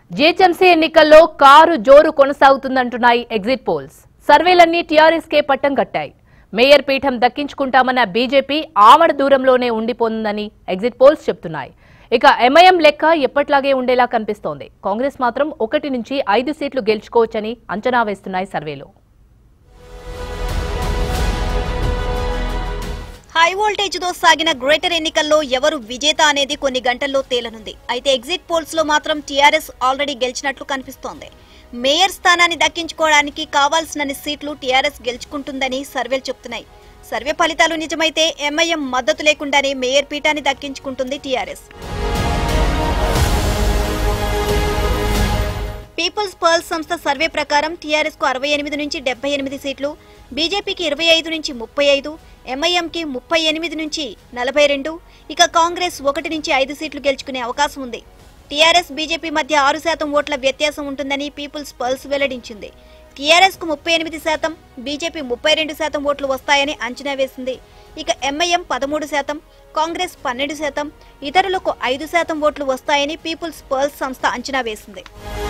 GHMC ఎన్నికల్లో car జోరు కొనసాగుతుందంటున్నాయి ఎగ్జిట్ పోల్స్ సర్వేలన్నీ టీఆర్ఎస్ కే పట్టం కట్టాయి మేయర్ పీఠం దక్కించుకుంటామన్న బీజేపీ ఆమడ దూరంలోనే ఉండిపోతుందని ఎగ్జిట్ పోల్స్ చెప్తున్నాయి ఇక ఎంఐఎం లెక్క ఎప్పట్లాగే ఉండేలా కనిపిస్తోంది కాంగ్రెస్ మాత్రం ఒకటి నుంచి ఐదు సీట్లు గెలుచుకోవచ్చని అంచనా వేస్తున్నాయి సర్వేలు హై వోల్టేజ్ తో సాగిన గ్రేటర్ ఎన్నికల్లో ఎవరు విజేత అనేది కొన్ని గంటల్లో తేలనుంది అయితే ఎగ్జిట్ పోల్స్ లో మాత్రం టీఆర్ఎస్ ఆల్రెడీ గెలిచినట్లు కనిపిస్తోంది మేయర్ స్థానాన్ని దక్కించుకోవడానికి కావాల్సినన్ని సీట్లు టీఆర్ఎస్ గెలుచుకుంటుందని సర్వేలు చెప్తున్నాయి సర్వే ఫలితాలు నిజమైతే ఎంఐఎం మద్దతు లేకుండానే మేయర్ పీఠాన్ని దక్కించుకుంటుంది టీఆర్ఎస్ పీపుల్స్ పర్ల్ సంస్థ సర్వే ప్రకారం టీఆర్ఎస్ కు అరవై ఎనిమిది నుంచి డెబ్బై ఎనిమిది సీట్లు బీజేపీకి ఇరవై ఐదు నుంచి ముప్పై ఐదు ఎంఐఎంకి ముప్పై ఎనిమిది నుంచి నలభై రెండు ఇక కాంగ్రెస్ ఒకటి నుంచి ఐదు సీట్లు గెలుచుకునే అవకాశం ఉంది టీఆర్ఎస్ బీజేపీ మధ్య ఆరు శాతం ఓట్ల వ్యత్యాసం ఉంటుందని పీపుల్స్ పర్ల్స్ వెల్లడించింది టీఆర్ఎస్ కు ముప్పై ఎనిమిది శాతం బీజేపీ ముప్పై రెండు శాతం ఓట్లు వస్తాయని అంచనా వేసింది ఇక ఎంఐఎం పదమూడు శాతం కాంగ్రెస్ పన్నెండు శాతం ఇతరులకు ఐదు శాతం ఓట్లు వస్తాయని పీపుల్స్ పర్ల్స్ సంస్థ అంచనా వేసింది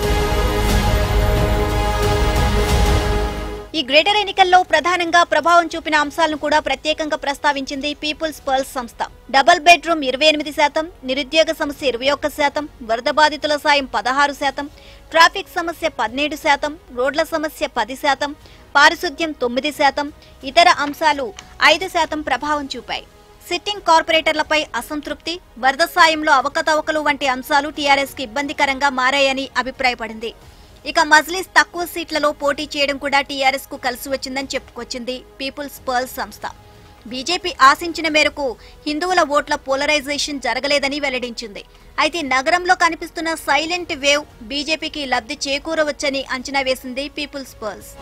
ఈ గ్రేటర్ ఎన్నికల్లో ప్రధానంగా ప్రభావం చూపిన అంశాలను కూడా ప్రత్యేకంగా ప్రస్తావించింది పీపుల్స్ పర్ల్స్ సంస్థ డబుల్ బెడ్రూమ్ ఇరవై ఎనిమిది శాతం నిరుద్యోగ సమస్య ఇరవై ఒక్క శాతం వరద బాధితుల సాయం పదహారు శాతం ట్రాఫిక్ సమస్య పదిహేడు శాతం రోడ్ల సమస్య పది శాతం పారిశుద్ధ్యం తొమ్మిది శాతం ఇతర అంశాలు ఐదు శాతం ప్రభావం చూపాయి సిట్టింగ్ కార్పొరేటర్లపై అసంతృప్తి వరద సాయంలో అవకతవకలు వంటి అంశాలు టీఆర్ఎస్ కి ఇబ్బందికరంగా మారాయని అభిప్రాయపడింది ఇక మజ్లిస్ తక్కువ సీట్లలో పోటీ చేయడం కూడా టీఆర్ఎస్ కు కలిసి వచ్చిందని చెప్పుకొచ్చింది పీపుల్స్ పర్ల్స్ సంస్థ బీజేపీ ఆశించిన మేరకు హిందువుల ఓట్ల పోలరైజేషన్ జరగలేదని వెల్లడించింది అయితే నగరంలో కనిపిస్తున్న సైలెంట్ వేవ్ బీజేపీకి లబ్ధి చేకూరవచ్చని అంచనా వేసింది పీపుల్స్ పర్ల్స్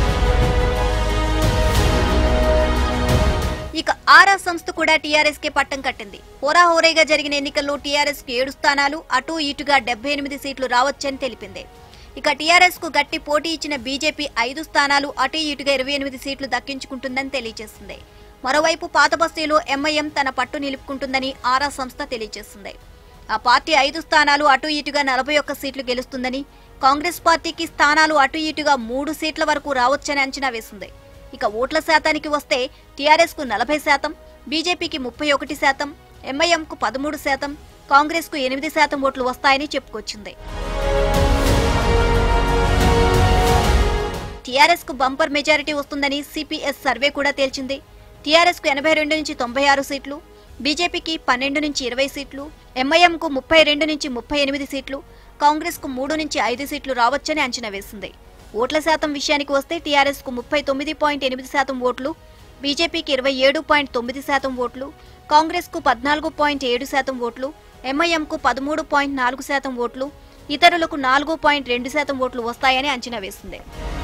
ఇక ఆరా సంస్థ కూడా టీఆర్ఎస్ కే పట్టం కట్టింది హోరాహోరేగా జరిగిన ఎన్నికల్లో టీఆర్ఎస్ కు ఏడు స్థానాలు అటు ఇటుగా డెబ్బై ఎనిమిది సీట్లు రావచ్చని తెలిపింది ఇక టీఆర్ఎస్ కు గట్టి పోటీ ఇచ్చిన బీజేపీ ఐదు స్థానాలు అటు ఇటుగా ఇరవై ఎనిమిది సీట్లు దక్కించుకుంటుందని తెలియజేసింది మరోవైపు పాత బస్తీలో ఎంఐఎం తన పట్టు నిలుపుకుంటుందని ఆరా సంస్థ తెలియజేసింది ఆ పార్టీ ఐదు స్థానాలు అటు ఇటుగా నలభై ఒక్క సీట్లు గెలుస్తుందని కాంగ్రెస్ పార్టీకి స్థానాలు అటు ఇటుగా మూడు సీట్ల వరకు రావచ్చని అంచనా వేసింది ఇక ఓట్ల శాతానికి వస్తే టీఆర్ఎస్ కు నలభై శాతం బీజేపీకి ముప్పై ఒకటి శాతం ఎంఐఎం కు పదమూడు శాతం కాంగ్రెస్ కు ఎనిమిది శాతం ఓట్లు వస్తాయని చెప్పుకొచ్చింది టీఆర్ఎస్ కు బంపర్ మెజారిటీ వస్తుందని సిపిఎస్ సర్వే కూడా తేల్చింది టీఆర్ఎస్ కు ఎనభై రెండు నుంచి తొంభై ఆరు సీట్లు బీజేపీకి పన్నెండు నుంచి ఇరవై సీట్లు ఎంఐఎం కు ముప్పై రెండు నుంచి ముప్పై ఎనిమిది సీట్లు కాంగ్రెస్ కు మూడు నుంచి ఐదు సీట్లు రావచ్చని అంచనా వేసింది ఓట్ల శాతం విషయానికి వస్తే టీఆర్ఎస్ కు ముప్పై తొమ్మిది పాయింట్ ఎనిమిది శాతం ఓట్లు బీజేపీకి ఇరవై ఏడు పాయింట్ తొమ్మిది శాతం ఓట్లు కాంగ్రెస్ కు పద్నాలుగు పాయింట్ ఏడు శాతం ఓట్లు ఎంఐఎం కు పదమూడు పాయింట్ నాలుగు శాతం ఓట్లు ఇతరులకు నాలుగు పాయింట్ రెండు శాతం ఓట్లు వస్తాయని అంచనా వేసింది